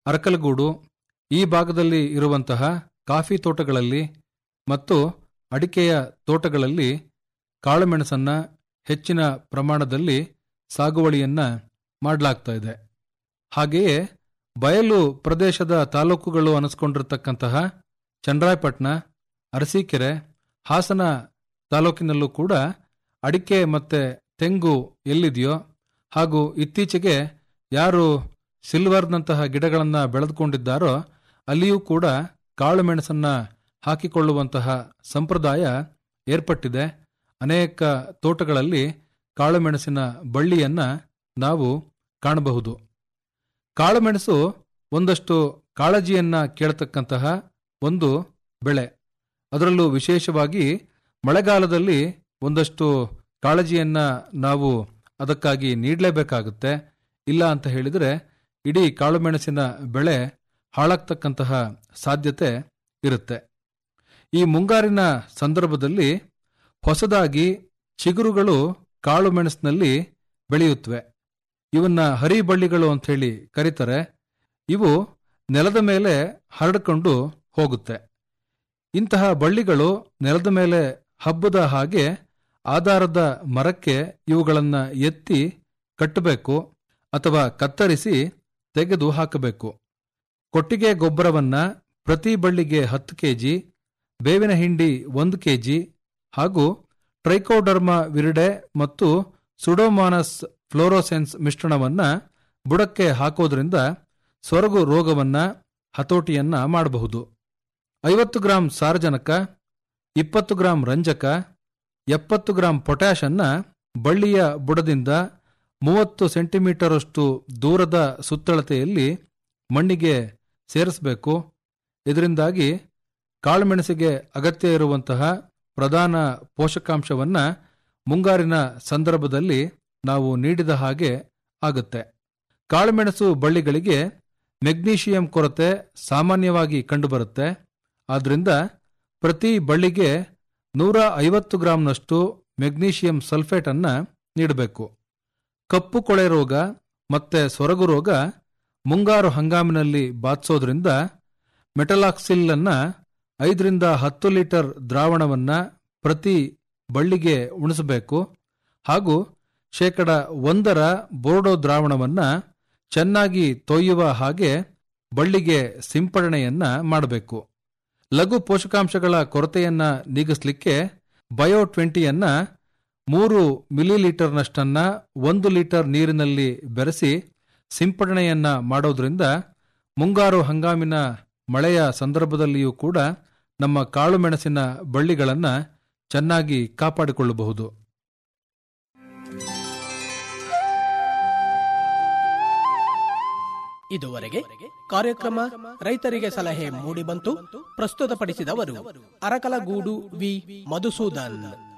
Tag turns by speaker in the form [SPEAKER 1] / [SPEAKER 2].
[SPEAKER 1] ಅರಕಲಗೂಡು ಈ ಭಾಗದಲ್ಲಿ ಇರುವಂತಹ ಕಾಫಿ ತೋಟಗಳಲ್ಲಿ ಮತ್ತು ಅಡಿಕೆಯ ತೋಟಗಳಲ್ಲಿ ಕಾಳುಮೆಣಸನ್ನ ಹೆಚ್ಚಿನ ಪ್ರಮಾಣದಲ್ಲಿ ಸಾಗುವಳಿಯನ್ನ ಮಾಡಲಾಗ್ತಾ ಇದೆ ಹಾಗೆಯೇ ಬಯಲು ಪ್ರದೇಶದ ತಾಲೂಕುಗಳು ಅನಿಸ್ಕೊಂಡಿರ್ತಕ್ಕಂತಹ ಚಂದ್ರಾಯಪಟ್ಟಣ ಅರಸೀಕೆರೆ ಹಾಸನ ತಾಲೂಕಿನಲ್ಲೂ ಕೂಡ ಅಡಿಕೆ ಮತ್ತೆ ತೆಂಗು ಎಲ್ಲಿದೆಯೋ ಹಾಗೂ ಇತ್ತೀಚೆಗೆ ಯಾರು ಸಿಲ್ವರ್ನಂತಹ ಗಿಡಗಳನ್ನು ಬೆಳೆದುಕೊಂಡಿದ್ದಾರೋ ಅಲ್ಲಿಯೂ ಕೂಡ ಕಾಳು ಮೆಣಸನ್ನ ಹಾಕಿಕೊಳ್ಳುವಂತಹ ಸಂಪ್ರದಾಯ ಏರ್ಪಟ್ಟಿದೆ ಅನೇಕ ತೋಟಗಳಲ್ಲಿ ಕಾಳುಮೆಣಸಿನ ಬಳ್ಳಿಯನ್ನ ನಾವು ಕಾಣಬಹುದು ಕಾಳುಮೆಣಸು ಒಂದಷ್ಟು ಕಾಳಜಿಯನ್ನ ಕೇಳತಕ್ಕಂತಹ ಒಂದು ಬೆಳೆ ಅದರಲ್ಲೂ ವಿಶೇಷವಾಗಿ ಮಳೆಗಾಲದಲ್ಲಿ ಒಂದಷ್ಟು ಕಾಳಜಿಯನ್ನ ನಾವು ಅದಕ್ಕಾಗಿ ನೀಡಲೇಬೇಕಾಗುತ್ತೆ ಇಲ್ಲ ಅಂತ ಹೇಳಿದರೆ ಇಡೀ ಕಾಳುಮೆಣಸಿನ ಬೆಳೆ ಹಾಳಾಗ್ತಕ್ಕಂತಹ ಸಾಧ್ಯತೆ ಇರುತ್ತೆ ಈ ಮುಂಗಾರಿನ ಸಂದರ್ಭದಲ್ಲಿ ಹೊಸದಾಗಿ ಚಿಗುರುಗಳು ಕಾಳು ಮೆಣಸಿನಲ್ಲಿ ಬೆಳೆಯುತ್ತವೆ ಇವನ್ನ ಹರಿಬಳ್ಳಿಗಳು ಅಂತ ಹೇಳಿ ಕರೀತಾರೆ ಇವು ನೆಲದ ಮೇಲೆ ಹರಡಿಕೊಂಡು ಹೋಗುತ್ತೆ ಇಂತಹ ಬಳ್ಳಿಗಳು ನೆಲದ ಮೇಲೆ ಹಬ್ಬದ ಹಾಗೆ ಆಧಾರದ ಮರಕ್ಕೆ ಇವುಗಳನ್ನು ಎತ್ತಿ ಕಟ್ಟಬೇಕು ಅಥವಾ ಕತ್ತರಿಸಿ ತೆಗೆದು ಹಾಕಬೇಕು ಕೊಟ್ಟಿಗೆ ಗೊಬ್ಬರವನ್ನ ಪ್ರತಿ ಬಳ್ಳಿಗೆ ಹತ್ತು ಕೆಜಿ ಬೇವಿನ ಹಿಂಡಿ ಒಂದು ಕೆಜಿ ಹಾಗೂ ಟ್ರೈಕೋಡರ್ಮ ವಿರಿಡೆ ಮತ್ತು ಸುಡೋಮಾನಸ್ ಫ್ಲೋರೋಸೆನ್ಸ್ ಮಿಶ್ರಣವನ್ನ ಬುಡಕ್ಕೆ ಹಾಕೋದ್ರಿಂದ ಸೊರಗು ರೋಗವನ್ನ ಹತೋಟಿಯನ್ನ ಮಾಡಬಹುದು ಐವತ್ತು ಗ್ರಾಂ ಸಾರಜನಕ ಇಪ್ಪತ್ತು ಗ್ರಾಂ ರಂಜಕ ಎಪ್ಪತ್ತು ಗ್ರಾಂ ಪೊಟ್ಯಾಷ್ ಅನ್ನ ಬಳ್ಳಿಯ ಬುಡದಿಂದ ಮೂವತ್ತು ಸೆಂಟಿಮೀಟರಷ್ಟು ದೂರದ ಸುತ್ತಳತೆಯಲ್ಲಿ ಮಣ್ಣಿಗೆ ಸೇರಿಸಬೇಕು ಇದರಿಂದಾಗಿ ಕಾಳುಮೆಣಸಿಗೆ ಅಗತ್ಯ ಇರುವಂತಹ ಪ್ರಧಾನ ಪೋಷಕಾಂಶವನ್ನ ಮುಂಗಾರಿನ ಸಂದರ್ಭದಲ್ಲಿ ನಾವು ನೀಡಿದ ಹಾಗೆ ಆಗುತ್ತೆ ಕಾಳುಮೆಣಸು ಬಳ್ಳಿಗಳಿಗೆ ಮೆಗ್ನೀಷಿಯಂ ಕೊರತೆ ಸಾಮಾನ್ಯವಾಗಿ ಕಂಡುಬರುತ್ತೆ ಆದ್ರಿಂದ ಪ್ರತಿ ಬಳ್ಳಿಗೆ ನೂರ ಐವತ್ತು ಗ್ರಾಂನಷ್ಟು ಮೆಗ್ನೀಷಿಯಂ ಸಲ್ಫೇಟ್ ಅನ್ನ ನೀಡಬೇಕು ಕಪ್ಪು ಕೊಳೆ ರೋಗ ಮತ್ತೆ ಸೊರಗು ರೋಗ ಮುಂಗಾರು ಹಂಗಾಮಿನಲ್ಲಿ ಬಾಧಿಸೋದ್ರಿಂದ ಮೆಟಲಾಕ್ಸಿಲ್ ಅನ್ನ ಐದರಿಂದ ಹತ್ತು ಲೀಟರ್ ದ್ರಾವಣವನ್ನ ಪ್ರತಿ ಬಳ್ಳಿಗೆ ಉಣಿಸಬೇಕು ಹಾಗೂ ಶೇಕಡ ಒಂದರ ಬೋರ್ಡೋ ದ್ರಾವಣವನ್ನ ಚೆನ್ನಾಗಿ ತೊಯ್ಯುವ ಹಾಗೆ ಬಳ್ಳಿಗೆ ಸಿಂಪಡಣೆಯನ್ನ ಮಾಡಬೇಕು ಲಘು ಪೋಷಕಾಂಶಗಳ ಕೊರತೆಯನ್ನ ನೀಗಿಸಲಿಕ್ಕೆ ಬಯೋ ಟ್ವೆಂಟಿಯನ್ನ ಮೂರು ಮಿಲಿಲೀಟರ್ನಷ್ಟನ್ನ ಒಂದು ಲೀಟರ್ ನೀರಿನಲ್ಲಿ ಬೆರೆಸಿ ಸಿಂಪಡಣೆಯನ್ನ ಮಾಡೋದ್ರಿಂದ ಮುಂಗಾರು ಹಂಗಾಮಿನ ಮಳೆಯ ಸಂದರ್ಭದಲ್ಲಿಯೂ ಕೂಡ ನಮ್ಮ ಕಾಳು ಮೆಣಸಿನ ಬಳ್ಳಿಗಳನ್ನು ಚೆನ್ನಾಗಿ ಕಾಪಾಡಿಕೊಳ್ಳಬಹುದು
[SPEAKER 2] ಇದುವರೆಗೆ ಕಾರ್ಯಕ್ರಮ ರೈತರಿಗೆ ಸಲಹೆ ಮೂಡಿಬಂತು ಪ್ರಸ್ತುತಪಡಿಸಿದವರು ಅರಕಲಗೂಡು ವಿ ಮಧುಸೂದನ್